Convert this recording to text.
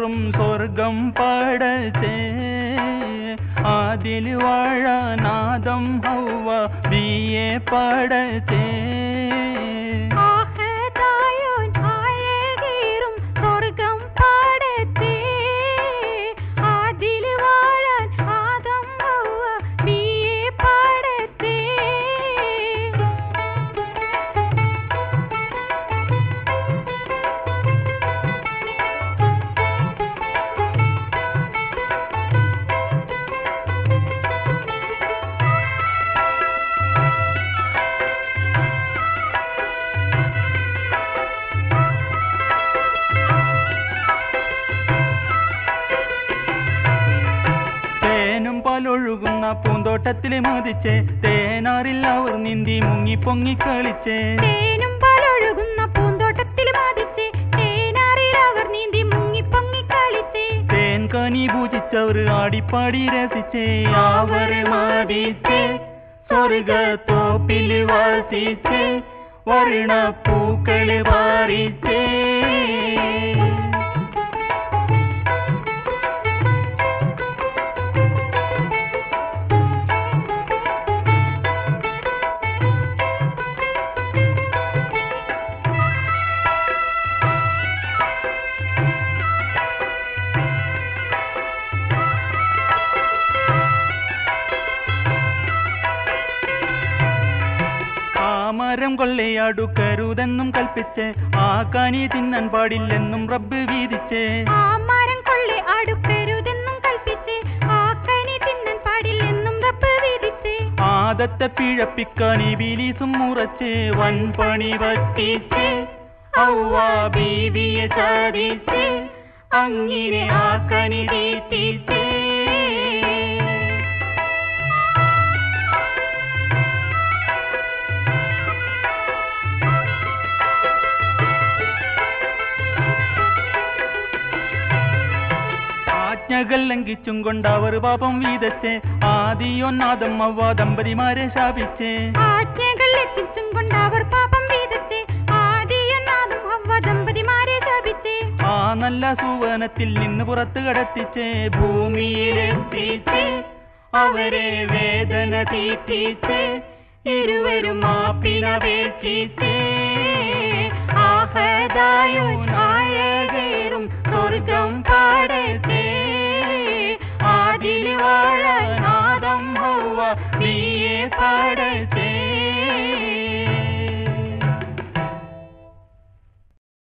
തോറും സ്വർഗം പടച്ചേ അതിൽ വാഴനാദം ഹൗവ ബിയെ പടച്ചേ ആഹദായോൻ അഴകേറും സ്വർഗം പാടത്തേ അതിൽ വാഴാൻ ആദം ഹൗവ ബിയെ പാടത്തേ തേനും പാലൊഴുകുന്ന പൂന്തോട്ടത്തിലെ മതിച്ചേ തേനാറിൽ അവർ നീന്തി മുങ്ങി പൊങ്ങി കളിച്ചേ തേനും പാലൊഴുകുന്ന പൂന്തോട്ടത്തിൽ ബാധിച്ച് തേനാറിൽ അവർ നീന്തി മുങ്ങി പൊങ്ങി കളിച്ച് തേൻ കനി പൂജിച്ചവർ ആടിപ്പാടി രസിച്ചേ അവരെ മാതിച്ചേ സ്വർഗത്തോപ്പിൽ വാസിച്ചേ വർണ്ണ പൂക്കള് പാറിച്ചേ ആ മരം കൊള്ളയാടുക്കരുതെന്നും കൽപ്പിച്ച് ആ കനി തിന്നാൻ പാടില്ലെന്നും റബ്ബ് വീതിച്ചേ ആ മരം കൊള്ളെ അടുക്കരുതെന്നും കൽപ്പിച്ച് ആ കനി തിന്നാൻ പാടില്ലെന്നും റബ്ബ് വിധിച്ച് ആദത്തെ പിഴപ്പിക്കാൻ ഈ ബിലീസും മുറച്ച് വൻപണി പറ്റിച്ച് ഔവാ ബീവിയെ സാധിച്ച് അങ്ങനെ ആ കനി തീറ്റിച്ച് ആജ്ഞകൾ ലംഘിച്ചും കൊണ്ട് അവർ പാപം വീതച്ച് ആദിയൊന്നാദം അവ ദമ്പതിമാരെ ശാപിച്ച് ആജ്ഞകൾ ലംഘിച്ചും കൊണ്ട് അവർ പാപം വീതച്ച് ആദിയനാദം ഹവ്വ ദമ്പതിമാരെ ശപിച്ച് ആ നല്ല സുവനത്തിൽ നിന്ന് പുറത്ത് കടത്തിച്ച് ഭൂമിയിലെത്തിച്ച് അവരെ വേദന തീറ്റിച്ച് ഇരുവരും മാപ്പിനപേക്ഷിച്ച് ആഹദായും നായകേറും സ്വർഗം പാടത്തെ ആദിൽ വാഴനാദം ഹൗവ നീയെ പാടത്തെ